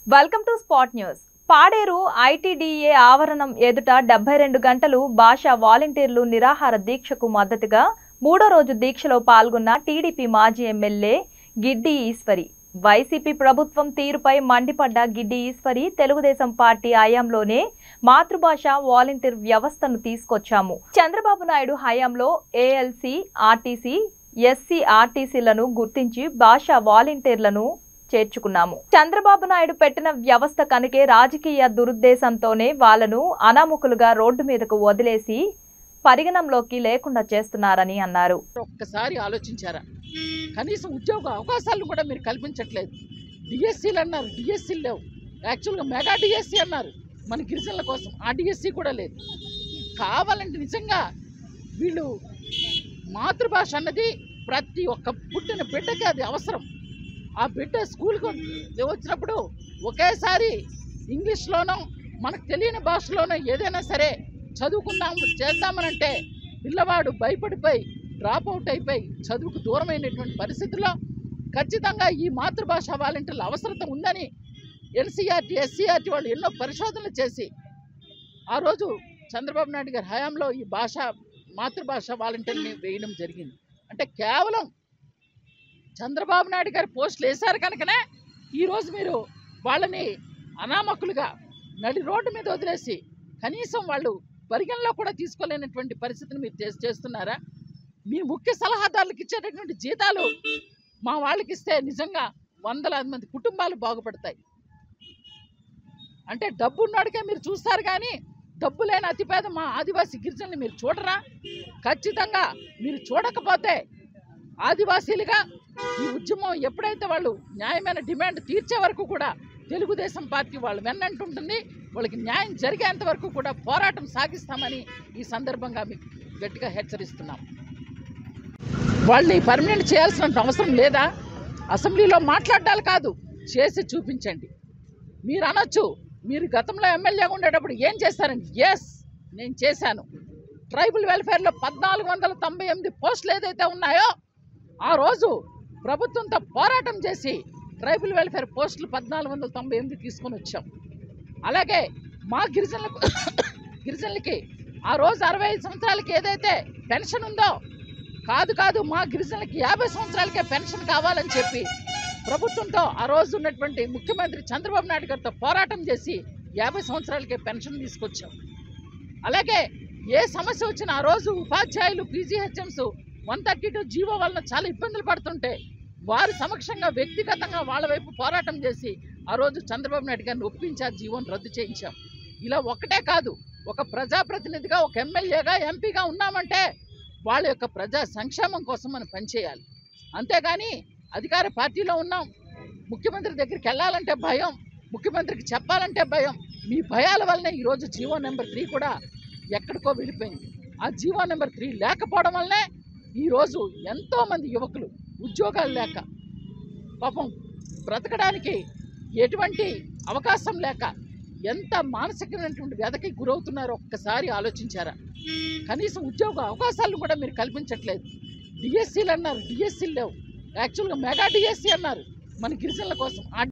welcome to spot news Paderu ITDA ఆవరణం ఎదుట డెబ్బై రెండు గంటలు భాషా వాలంటీర్లు నిరాహార దీక్షకు మద్దతుగా మూడో రోజు దీక్షలో పాల్గొన్న టీడీపీ మాజీ ఎమ్మెల్యే గిడ్డి ఈశ్వరి వైసీపీ ప్రభుత్వం తీరుపై మండిపడ్డ గిడ్డి ఈశ్వరి తెలుగుదేశం పార్టీ హయాంలోనే మాతృభాష వాలంటీర్ వ్యవస్థను తీసుకొచ్చాము చంద్రబాబు నాయుడు హయాంలో ఏఎల్సి ఆర్టీసీ ఎస్సీ ఆర్టీసీలను గుర్తించి భాషా వాలంటీర్లను చేర్చుకున్నాము చంద్రబాబు నాయుడు పెట్టిన వ్యవస్థ కనుకే రాజకీయ దురుద్దేశంతోనే వాళ్ళను అనామకులుగా రోడ్డు మీదకు వదిలేసి పరిగణంలోకి లేకుండా చేస్తున్నారని అన్నారు ఒక్కసారి ఆలోచించారా కనీసం ఉద్యోగ అవకాశాలు కూడా మీరు కల్పించట్లేదు డిఎస్సీలు అన్నారు డిఎస్సీలు లేవు యాక్చువల్గా మెగా డిఎస్సీ అన్నారు మన గిరిజనుల కోసం ఆ డిఎస్సీ కూడా లేదు కావాలంటే నిజంగా వీళ్ళు మాతృభాష అన్నది ప్రతి ఒక్క పుట్టిన బిడ్డకి అది అవసరం ఆ బిడ్డ స్కూల్కి వచ్చినప్పుడు ఒకేసారి ఇంగ్లీష్లోనో మనకు తెలియని భాషలోనో ఏదైనా సరే చదువుకుందాం చేద్దామనంటే పిల్లవాడు భయపడిపోయి డ్రాప్ అవుట్ అయిపోయి చదువుకు దూరమైనటువంటి పరిస్థితుల్లో ఖచ్చితంగా ఈ మాతృభాష వాలంటీర్ల అవసరత ఉందని ఎన్సీఆర్టీ ఎస్సీఆర్టీ వాళ్ళు ఎన్నో పరిశోధనలు చేసి ఆ రోజు చంద్రబాబు నాయుడు గారి హయాంలో ఈ భాష మాతృభాష వాలంటీర్ని వేయడం జరిగింది అంటే కేవలం చంద్రబాబు నాయుడు గారి పోస్టులు వేశారు కనుకనే ఈరోజు మీరు వాళ్ళని అనామకులుగా నడి రోడ్డు మీద వదిలేసి కనీసం వాళ్ళు పరిగణలో కూడా తీసుకోలేనటువంటి పరిస్థితిని మీరు చేస్- చేస్తున్నారా మీ ముఖ్య సలహాదారులకు ఇచ్చేటటువంటి జీతాలు మా వాళ్ళకి ఇస్తే నిజంగా వందలాది మంది కుటుంబాలు బాగుపడతాయి అంటే డబ్బు ఉన్నోడికే మీరు చూస్తారు కానీ డబ్బు లేని అతిపేద మా ఆదివాసీ గిరిజనులు మీరు చూడరా ఖచ్చితంగా మీరు చూడకపోతే ఆదివాసీలుగా ఈ ఉద్యమం ఎప్పుడైతే వాళ్ళు న్యాయమైన డిమాండ్ తీర్చే వరకు కూడా తెలుగుదేశం పార్టీ వాళ్ళు వెన్నంటుంటుంది వాళ్ళకి న్యాయం జరిగేంత వరకు కూడా పోరాటం సాగిస్తామని ఈ సందర్భంగా మీకు గట్టిగా హెచ్చరిస్తున్నాం వాళ్ళని పర్మనెంట్ చేయాల్సిన అవసరం లేదా అసెంబ్లీలో మాట్లాడాలి కాదు చేసి చూపించండి మీరు అనొచ్చు మీరు గతంలో ఎమ్మెల్యేగా ఉండేటప్పుడు ఏం చేస్తారండి ఎస్ నేను చేశాను ట్రైబల్ వెల్ఫేర్లో పద్నాలుగు వందల తొంభై ఎనిమిది పోస్టులు ఏదైతే ఉన్నాయో ఆ రోజు ప్రభుత్వంతో పోరాటం చేసి ట్రైబల్ వెల్ఫేర్ పోస్టులు పద్నాలుగు వందల తొంభై ఎనిమిది తీసుకొని వచ్చాం అలాగే మా గిరిజనులకు గిరిజనులకి ఆ రోజు అరవై ఐదు సంవత్సరాలకి ఏదైతే పెన్షన్ ఉందో కాదు కాదు మా గిరిజనులకి యాభై సంవత్సరాలకే పెన్షన్ కావాలని చెప్పి ప్రభుత్వంతో ఆ రోజు ఉన్నటువంటి ముఖ్యమంత్రి చంద్రబాబు నాయుడు గారితో పోరాటం చేసి యాభై సంవత్సరాలకే పెన్షన్ తీసుకొచ్చాం అలాగే ఏ సమస్య వచ్చినా ఆ రోజు ఉపాధ్యాయులు PGHMs one thirty two GO వలన చాలా ఇబ్బందులు పడుతుంటే వారి సమక్షంగా వ్యక్తిగతంగా వాళ్ళ వైపు పోరాటం చేసి ఆ రోజు చంద్రబాబు నాయుడు గారిని ఒప్పించి ఆ జీవోని రద్దు చేయించాం ఇలా ఒకటే కాదు ఒక ప్రజాప్రతినిధిగా ఒక ఎమ్మెల్యేగా ఎంపీగా ఉన్నామంటే వాళ్ళ యొక్క ప్రజా సంక్షేమం కోసం మనం పనిచేయాలి అంతేగాని అధికార పార్టీలో ఉన్నాం ముఖ్యమంత్రి దగ్గరికి వెళ్ళాలంటే భయం ముఖ్యమంత్రికి చెప్పాలంటే భయం మీ భయాల వల్లనే ఈరోజు జీవో నెంబర్ త్రీ కూడా ఎక్కడికో వెళ్ళిపోయింది ఆ జీవో నెంబర్ త్రీ లేకపోవడం వల్లనే ఈరోజు ఎంతోమంది యువకులు ఉద్యోగాలు లేక పాపం బ్రతకడానికి ఎటువంటి అవకాశం లేక ఎంత మానసికమైనటువంటి వ్యధకి గురవుతున్నారో ఒక్కసారి ఆలోచించారా కనీసం ఉద్యోగ అవకాశాలను కూడా మీరు కల్పించట్లేదు డిఎస్సీలు అన్నారు డిఎస్సీలు లేవు యాక్చువల్గా మెగా డిఎస్సీ అన్నారు మన గిరిజనుల కోసం ఆ